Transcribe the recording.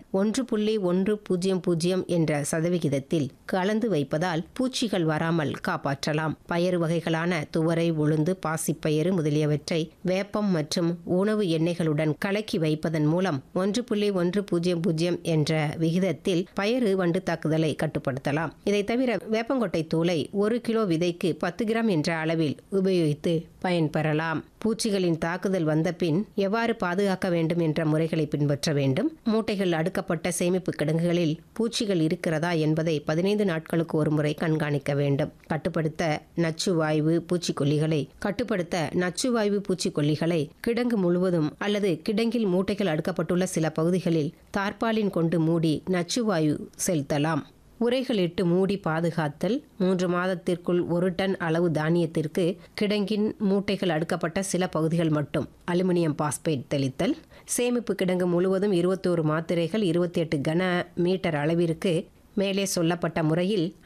ஒன்று புள்ளி ஒன்று பூஜ்ஜியம் பூஜ்ஜியம் என்ற சதவிகிதத்தில் கலந்து வைப்பதால் பூச்சிகள் வராமல் காப்பாற்றலாம் பயறு வகைகளான துவரை உளுந்து பாசிப்பயிறு முதலியவற்றை வேப்பம் மற்றும் உணவு எண்ணெய்களுடன் கலக்கி வைப்பதன் மூலம் ஒன்று புள்ளி ஒன்று பூஜ்ஜியம் பூஜ்ஜியம் என்ற விகிதத்தில் பயறு வண்டு தாக்குதலை கட்டுப்படுத்தலாம் இதை தவிர வேப்பங்கொட்டை தூளை ஒரு கிலோ விதைக்கு பத்து கிராம் என்ற அளவில் உபயோகித்து பயன்பெறலாம் பூச்சிகளின் தாக்குதல் வந்த பின் எவ்வாறு பாதுகாக்க வேண்டும் என்ற முறைகளை பின்பற்ற வேண்டும் மூட்டைகள் அடுக்கப்பட்ட சேமிப்பு கிடங்குகளில் பூச்சிகள் இருக்கிறதா என்பதை பதினைந்து நாட்களுக்கு ஒரு முறை கண்காணிக்க வேண்டும் கட்டுப்படுத்த நச்சுவாய்வு பூச்சிக்கொல்லிகளை கட்டுப்படுத்த நச்சுவாய்வு பூச்சிக்கொல்லிகளை கிடங்கு முழுவதும் அல்லது கிடங்கில் மூட்டைகள் அடுக்கப்பட்டுள்ள சில பகுதிகளில் தார்பாலின் கொண்டு மூடி நச்சுவாயு செலுத்தலாம் உரைகளிட்டு மூடி பாதுகாத்தல் மூன்று மாதத்திற்குள் ஒரு டன் அளவு தானியத்திற்கு கிடங்கின் மூட்டைகள் அடுக்கப்பட்ட சில பகுதிகள் மட்டும் அலுமினியம் பாஸ்பேட் தெளித்தல் சேமிப்பு கிடங்கு முழுவதும் இருபத்தோரு மாத்திரைகள் இருபத்தி எட்டு கன மீட்டர் அளவிற்கு மேலே சொல்லப்பட்ட முறையில்